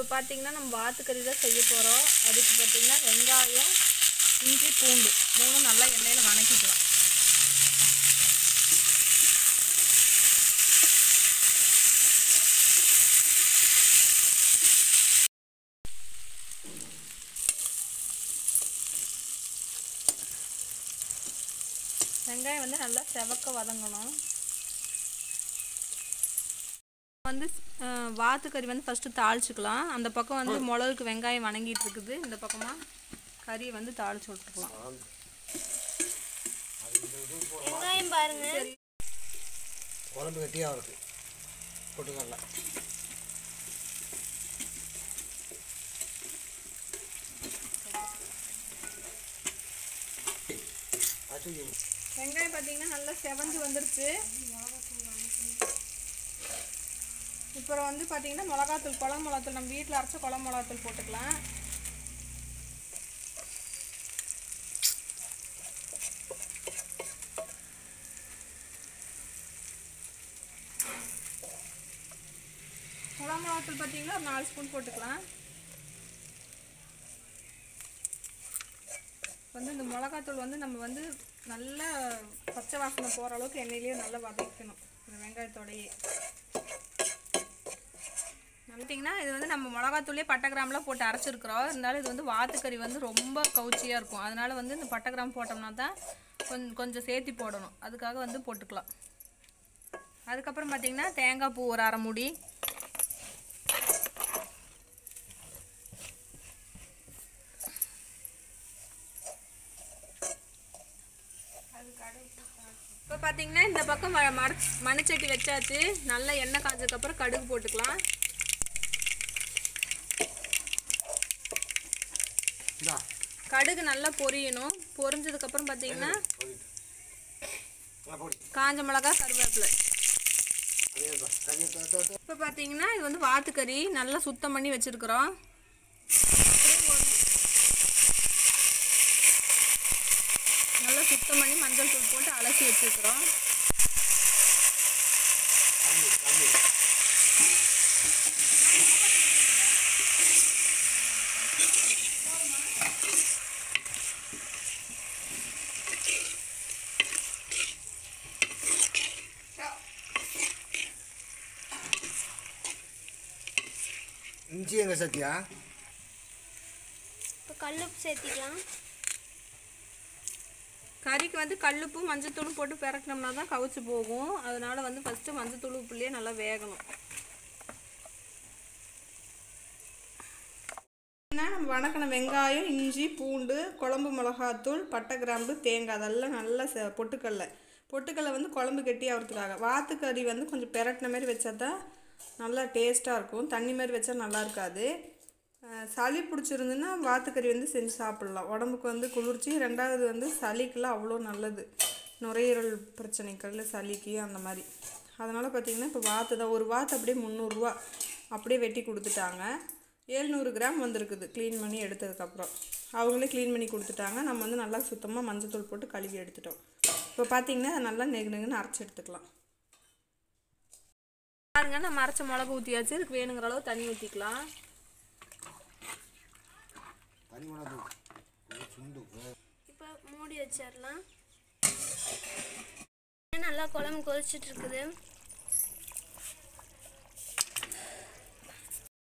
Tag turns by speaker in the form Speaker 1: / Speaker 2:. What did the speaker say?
Speaker 1: பார்த்தீங்கன்னா நம்ம வாத்துக்கறி தான் செய்ய போகிறோம் அதுக்கு பார்த்தீங்கன்னா வெங்காயம் இஞ்சி பூண்டு மூணும் நல்லா எண்ணெயில் வணக்கிக்கலாம் வெங்காயம் வந்து நல்லா செவக்க வதங்கணும் வந்து அஹ், வாத்துக்கறி வந்து ஃபஸ்ட்டு தாளிச்சுக்கலாம் அந்த பக்கம் வந்து மிளகுக்கு வெங்காயம் வணங்கிட்டு இருக்குது இந்த பக்கமாக கறியை வந்து தாளிச்சு விட்டுக்கலாம்
Speaker 2: வெங்காயம் பாருங்க
Speaker 3: குழம்பு கட்டியாக இருக்குது போட்டுக்கல அது
Speaker 1: வெங்காயம் பார்த்தீங்கன்னா நல்லா செவந்து வந்துருச்சு இப்போ வந்து பார்த்தீங்கன்னா மிளகாத்தூள் குழம்பு மிளகாத்தூள் நம்ம வீட்டில் அரைச்ச குழம்பு மிளகாத்தூள் போட்டுக்கலாம் குழம்பு மிளகாத்தூள் பார்த்தீங்கன்னா ஒரு நாலு ஸ்பூன் போட்டுக்கலாம் வந்து இந்த மிளகாத்தூள் வந்து நம்ம வந்து நல்லா பச்சை வாசனை போகிற அளவுக்கு எண்ணெயிலேயே நல்லா வதக்கணும் இந்த வெங்காயத்தோடையே பார்த்தீங்கன்னா இது வந்து நம்ம மிளகாத்தூளே பட்டை கிராம்லாம் போட்டு அரைச்சிருக்கிறோம் இருந்தாலும் இது வந்து வாத்துக்கறி வந்து ரொம்ப கவுச்சியாக இருக்கும் அதனால வந்து இந்த பட்டை கிராம் போட்டோம்னா தான் கொஞ்சம் கொஞ்சம் சேர்த்தி போடணும் அதுக்காக வந்து போட்டுக்கலாம் அதுக்கப்புறம் பார்த்தீங்கன்னா தேங்காய் பூ ஒரு அரை மூடி இப்போ பார்த்தீங்கன்னா இந்த பக்கம் ம- மர மண்சட்டி வச்சாச்சு நல்லா எண்ணெய் காஞ்சதுக்கப்புறம் கடுகு போட்டுக்கலாம்
Speaker 3: இந்தா
Speaker 1: கடுகு நல்லா பொரியணும் பொரிஞ்சதுக்கப்புறம் பார்த்தீங்கன்னா
Speaker 3: போயிட்டு நல்லா போடி
Speaker 1: காஞ்ச மிளகா கருவேப்பிலை
Speaker 3: அதே தான் தண்ணி தோ- தோ- தோ.
Speaker 1: இப்போ பார்த்தீங்கன்னா இது வந்து வாத்துக்கறி நல்லா சுத்தம் பண்ணி வச்சுருக்குறோம் நல்லா சுத்தம் பண்ணி மஞ்சள் தூள் போட்டு அலசி வச்சுருக்குறோம்
Speaker 3: தண்ணி தண்ணி இஞ்சி எங்க சத்தியா
Speaker 2: இப்போ கல்லுப்பு சேர்த்திக்கலாம்
Speaker 1: கறிக்கு வந்து கல்லுப்பு மஞ்சத்தூளும் போட்டு பிறக்கினோம்னா தான் கவுச்சு போகும் அதனால வந்து ஃபஸ்ட்டு மஞ்சத்தூள் உப்புலேயே நல்லா வேகணும் ஏன்னா நம்ம வணக்கின வெங்காயம் இஞ்சி பூண்டு குழம்பு மிளகாத்தூள் பட்டை கிராம்பு தேங்காய் அதெல்லாம் நல்லா செ பொட்டுக்கடல பொட்டுக்கடலை வந்து குழம்பு கட்டி ஆகிறதுக்காக வாத்துக்கறி வந்து கொஞ்சம் பெரட்டின மாதிரி வச்சா தான் நல்லா டேஸ்ட்டாக இருக்கும் தண்ணி மாதிரி வச்சா நல்லா இருக்காது அஹ் சளி பிடிச்சிருந்துன்னா வாத்துக்கறி வந்து செஞ்சு சாப்பிட்லாம் உடம்புக்கு வந்து குளிர்ச்சி ரெண்டாவது வந்து சளிக்கெல்லாம் அவ்வளோ நல்லது நுரையீரல் பிரச்சனைகள் சளிக்கு அந்த மாதிரி அதனால் பார்த்திங்கன்னா இப்போ வாத்து தான் ஒரு வாத்து அப்படியே முந்நூறுரூவா அப்படியே வெட்டி கொடுத்துட்டாங்க ஏழ்நூறு கிராம் வந்திருக்குது க்ளீன் பண்ணி எடுத்ததுக்கப்புறம் அவங்களே க்ளீன் பண்ணி கொடுத்துட்டாங்க நம்ம வந்து நல்லா சுத்தமாக மஞ்சத்தூள் போட்டு கழுவி எடுத்துட்டோம் இப்போ பார்த்தீங்கன்னா அதை நல்லா நெகு நெகுன்னு அரைச்சி எடுத்துக்கலாம் பாருங்க நம்ம அரைச்ச மிளகு ஊற்றியாச்சு இதுக்கு வேணுங்கிற அளவு தண்ணி ஊற்றிக்கலாம்
Speaker 3: தனி மிளகு ஒரு சுண்டு
Speaker 2: இப்போ மூடி வச்சிடலாம் நல்லா குழம்பு கொதிச்சிட்டு இருக்குது